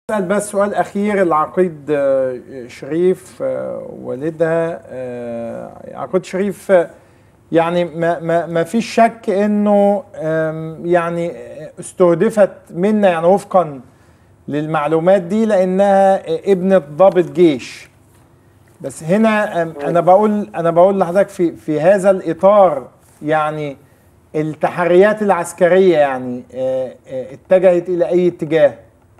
اسال بس سؤال اخير العقيد آه، شريف آه، والدها آه، عقيد شريف آه، يعني ما ما ما فيش شك انه آم، يعني استهدفت منا يعني وفقا للمعلومات دي لانها ابنه ضابط جيش بس هنا آم، انا بقول انا بقول لحضرتك في في هذا الاطار يعني التحريات العسكريه يعني آه، آه، اتجهت الى اي اتجاه؟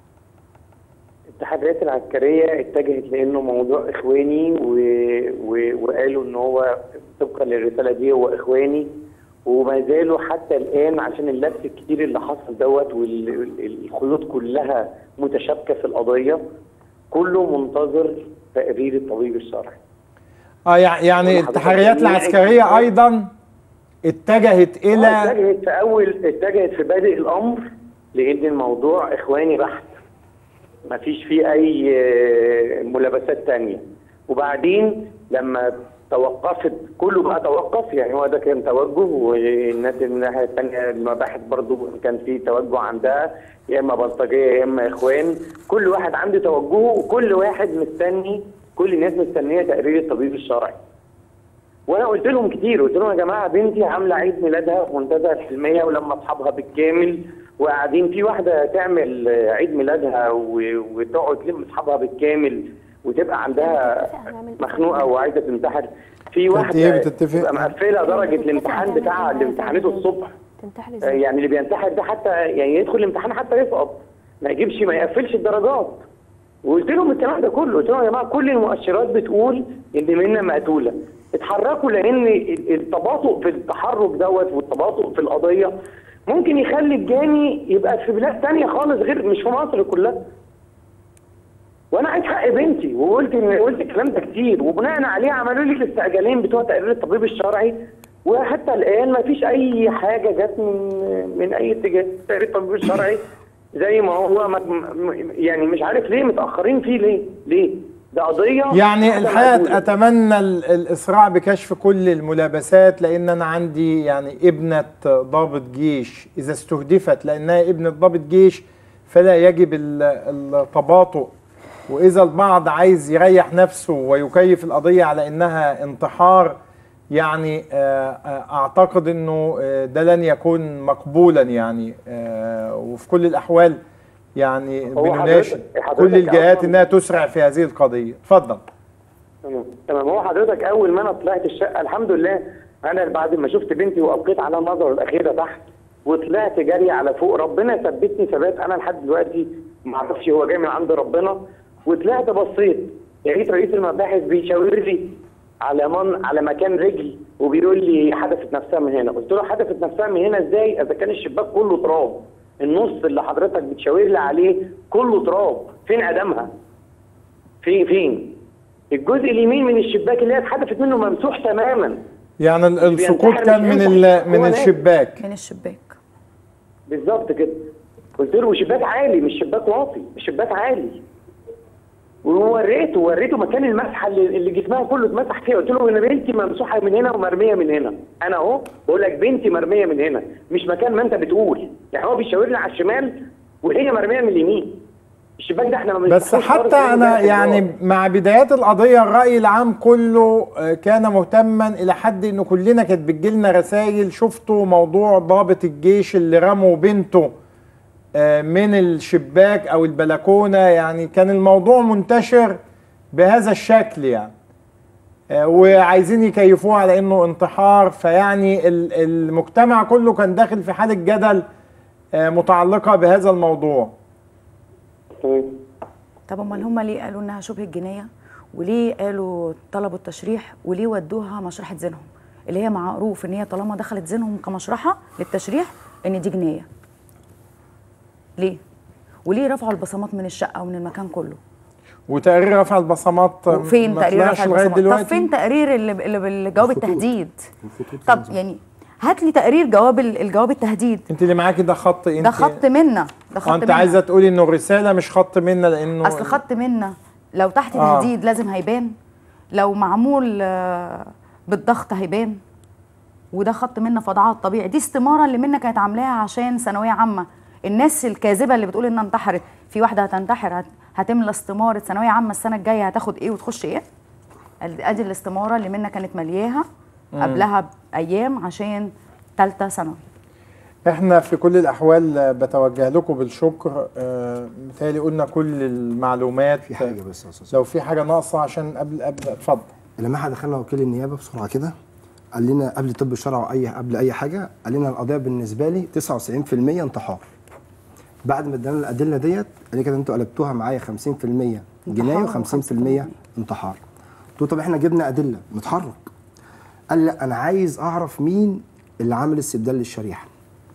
التحريات العسكريه اتجهت لانه موضوع اخواني و... و... وقالوا ان هو طبقا للرساله دي هو اخواني وما زالوا حتى الان عشان اللبس الكتير اللي حصل دوت والخيوط كلها متشابكه في القضيه كله منتظر تقرير الطبيب الشرعي اه يع- يعني وحضرتك التحريات جميع العسكريه التحريات- ايضا اتجهت آه، الى اتجهت في اول اتجهت في بادئ الامر لان الموضوع اخواني بحت ما فيش فيه اي آه، ملابسات تانية وبعدين لما توقفت كله بقى توقف يعني هو ده كان توجه والناس الناحيه الثانيه المباحث برضو كان في توجه عندها يا اما بلطجيه يا اما اخوان كل واحد عنده توجهه وكل واحد مستني كل الناس مستنيه تقرير الطبيب الشرعي وانا قلت لهم كتير قلت لهم يا جماعه بنتي عامله عيد ميلادها في منتزه الحلميه ولما اصحابها بالكامل وقاعدين في واحده تعمل آه، عيد ميلادها و- وتقعد تلم اصحابها بالكامل وتبقى عندها مخنوقه وعايزه تنتحر في ايه واحده بتتفق؟ تبقى مقفله درجه الامتحان بتاعها اللي امتحنته الصبح تنتحر آه، ازاي؟ يعني اللي بينتحر ده حتى يعني يدخل الامتحان حتى يسقط ما يجيبش ما يقفلش الدرجات وقلت لهم الكلام ده كله قلت لهم يا جماعه كل المؤشرات بتقول ان منا مقتوله اتحركوا لان ال- التباطؤ في التحرك دوت والتباطؤ في القضيه ممكن يخلي الجاني يبقى في بلاد تانية خالص غير مش في مصر كلها وانا عايز حق بنتي وقلت ان قلت الكلام ده كتير وبناء عليه عملوا لي الاستعجالين بتوع تقرير الطبيب الشرعي وحتى الان ما فيش اي حاجه جت من من اي اتجاه تقرير الطبيب الشرعي زي ما هو ما م- يعني مش عارف ليه متاخرين فيه ليه ليه ده قضيه يعني واحدة الحقيقه مقبولة. اتمنى ال- الاسراع بكشف كل الملابسات لان انا عندي يعني ابنه ضابط جيش اذا استهدفت لانها ابنه ضابط جيش فلا يجب ال- التباطؤ واذا البعض عايز يريح نفسه ويكيف القضيه على انها انتحار يعني آه، آه، اعتقد انه آه، ده لن يكون مقبولا يعني آه، وفي كل الاحوال يعني هو بنناشد حضرتك- حضرتك كل الجهات أصلاً- انها تسرع في هذه القضيه اتفضل تمام تمام هو حضرتك اول ما انا طلعت الشقه الحمد لله انا بعد ما شفت بنتي وابقيت على النظر الاخيره تحت وطلعت جري على فوق ربنا ثبتني ثبات انا لحد دلوقتي ما اعرفش هو جاي من عند ربنا وطلعت بصيت لقيت رئيس المباحث بيشاور لي على من على مكان رجلي وبيقول لي حدثت نفسها من هنا قلت له حدثت نفسها من هنا ازاي اذا كان الشباك كله تراب النص اللي حضرتك بتشاور لي عليه كله تراب فين ادمها فين فين الجزء اليمين من الشباك اللي هي اتحدفت منه ممسوح تماما يعني ال- السقوط بينتحر كان مش من هينفع. ال- من هو ناس. الشباك من الشباك بالظبط كده قلت له شباك عالي مش شباك واطي شباك عالي ووريته وريته مكان المسحه اللي, اللي جسمها كله اتمسح فيها قلت له انا بنتي ممسوحه من هنا ومرميه من هنا انا اهو بقول لك بنتي مرميه من هنا مش مكان ما انت بتقول يعني هو بيشاور لي على الشمال وهي مرميه من اليمين الشباك ده احنا ما بس بنفتحوش خالص حتى لأن انا ده يعني إجرام. مع بدايات القضيه الراي العام كله آه، كان مهتما الى حد انه كلنا كانت بتجيلنا رسائل شفتوا موضوع ضابط الجيش اللي رموا بنته آه، من الشباك او البلكونه يعني كان الموضوع منتشر بهذا الشكل يعني آه، وعايزين يكيفوه على انه انتحار فيعني ال- المجتمع كله كان داخل في حاله جدل آه، متعلقه بهذا الموضوع تمام. طب امال هم ليه قالوا انها شبه الجنايه وليه قالوا طلبوا التشريح وليه ودوها مشرحه زينهم اللي هي معروف ان هي طالما دخلت زينهم كمشرحه للتشريح ان دي جنايه ليه وليه رفعوا البصمات من الشقه ومن المكان كله وتقرير رفع البصمات فين ما تقرير طلعش رفع لغايه البصمات دلوقتي طب فين تقرير اللي, اللي بالجواب الخطوط. التهديد الخطوط طب خمسة. يعني هات لي تقرير جواب ال- الجواب التهديد انت اللي معاكي ده خط انت ده خط منا ده خط آه، انت منا عايزه تقولي انه الرساله مش خط منا لانه اصل خط منا لو تحت آه. تهديد لازم هيبان لو معمول آه، بالضغط هيبان وده خط منا فضعات طبيعي دي استماره اللي منا كانت عاملاها عشان ثانويه عامه الناس الكاذبه اللي بتقول انها انتحرت في واحده هتنتحر هت... هتملى استماره ثانويه عامه السنه الجايه هتاخد ايه وتخش ايه ادي ادي الاستماره اللي منا كانت ملياها قبلها بايام عشان ثالثه ثانوي احنا في كل الاحوال آه، بتوجه لكم بالشكر آه، متهيألي قلنا كل المعلومات في حاجه بس يا استاذ لو في حاجه ناقصه عشان قبل قبل اتفضل لما احنا دخلنا وكيل النيابه بسرعه كده قال لنا قبل طب الشرع واي قبل اي حاجه قال لنا القضيه بالنسبه لي 99% انتحار بعد ما ادانا الادله ديت قال لي كده انتوا قلبتوها معايا 50% جنايه انتحار و50% انتحار قلت له طب احنا جبنا ادله نتحرك قال لا انا عايز اعرف مين اللي عامل استبدال للشريحه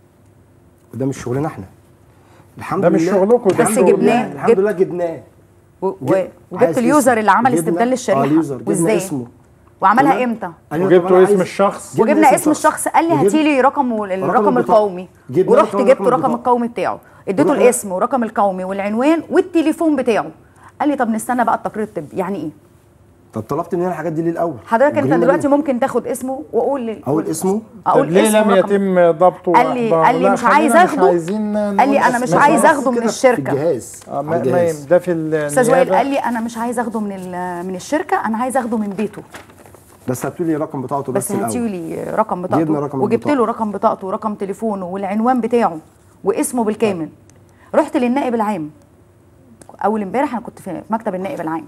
وده مش شغلنا احنا الحمد ده مش لله شغلكم، ده الحمد بس لله- جبناه. الحمد جبت- لله جبناه و... و... جب- وجبت عايز اليوزر اسم. اللي عمل جبنا- استبدال اه للشريحه اليوزر جبنا وازاي اسمه وعملها تمام؟ امتى قال لي طب وجبتوا أنا اسم عايز- الشخص؟ جبنا وجبنا اسم الشخص قال لي وجبنا- هاتي لي رقمه الرقم البطاقة. القومي جبنا ورحت رقم- جبت رقم الرقم البطاقة. القومي بتاعه اديته ورحت- الاسم ورقم القومي والعنوان والتليفون بتاعه قال لي طب نستنى بقى التقرير الطبي يعني ايه طب طلبت مننا الحاجات دي ليه الاول حضرتك انت وجرينا دلوقتي ليه؟ ممكن تاخد اسمه واقول لي اقول اسمه طب اقول ليه اسمه لم ورقم- يتم ضبطه قال لي وإحضاره؟ قال لي لا، مش خلينا عايز مش اخده عايزين قال لي نقول انا مش اسماء. عايز بس اخده من كده الشركة. في الجهاز آه، على ما ما الجهاز. ده في النيابه استاذ وائل قال لي انا مش عايز اخده من ال- من الشركه انا عايز اخده من بيته بس هاتوا لي رقم بطاقته بس, بس هاتيه الاول لي رقم جبنا بطاقته رقم وجبت البطاقة. له رقم بطاقته ورقم تليفونه والعنوان بتاعه واسمه بالكامل رحت للنائب العام اول امبارح انا كنت في مكتب النائب العام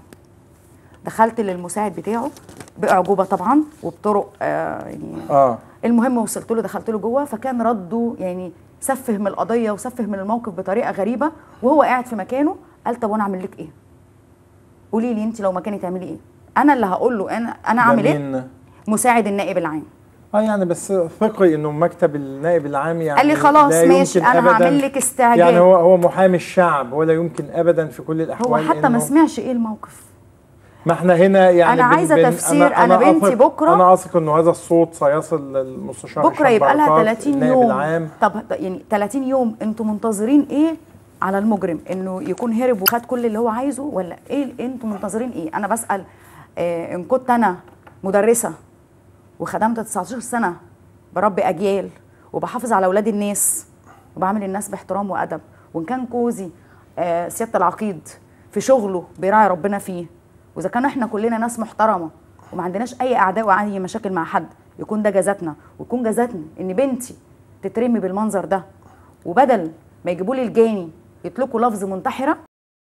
دخلت للمساعد بتاعه باعجوبه طبعا وبطرق آه يعني اه المهم وصلت له دخلت له جوه فكان رده يعني سفه من القضيه وسفه من الموقف بطريقه غريبه وهو قاعد في مكانه قال طب وانا اعمل لك ايه؟ قولي لي انت لو مكاني تعملي ايه؟ انا اللي هقول له انا انا ده اعمل ايه؟ مين؟ مساعد النائب العام اه يعني بس ثقي انه مكتب النائب العام يعني قال لي خلاص لا ماشي يمكن انا أبداً هعمل لك استعجال يعني هو هو محامي الشعب ولا يمكن ابدا في كل الاحوال هو حتى ما إنه- سمعش ايه الموقف ما احنا هنا يعني أنا عايزة تفسير، أنا بنتي أثق- بكرة- انا اثق انه هذا الصوت سيصل للمستشار بكره هشام يبقى لها بركات، 30 النائب يوم العام طب يعني 30 يوم انتوا منتظرين ايه على المجرم انه يكون هرب وخد كل اللي هو عايزه ولا ايه انتوا منتظرين ايه انا بسال آه ان كنت انا مدرسه وخدمت 19 سنه بربي اجيال وبحافظ على اولاد الناس وبعمل الناس باحترام وادب وان كان جوزي آه سياده العقيد في شغله بيراعي ربنا فيه واذا كان احنا كلنا ناس محترمه وما عندناش اي اعداء واي مشاكل مع حد يكون ده جزاتنا ويكون جزاتنا ان بنتي تترمي بالمنظر ده وبدل ما يجيبوا لي الجاني يطلقوا لفظ منتحره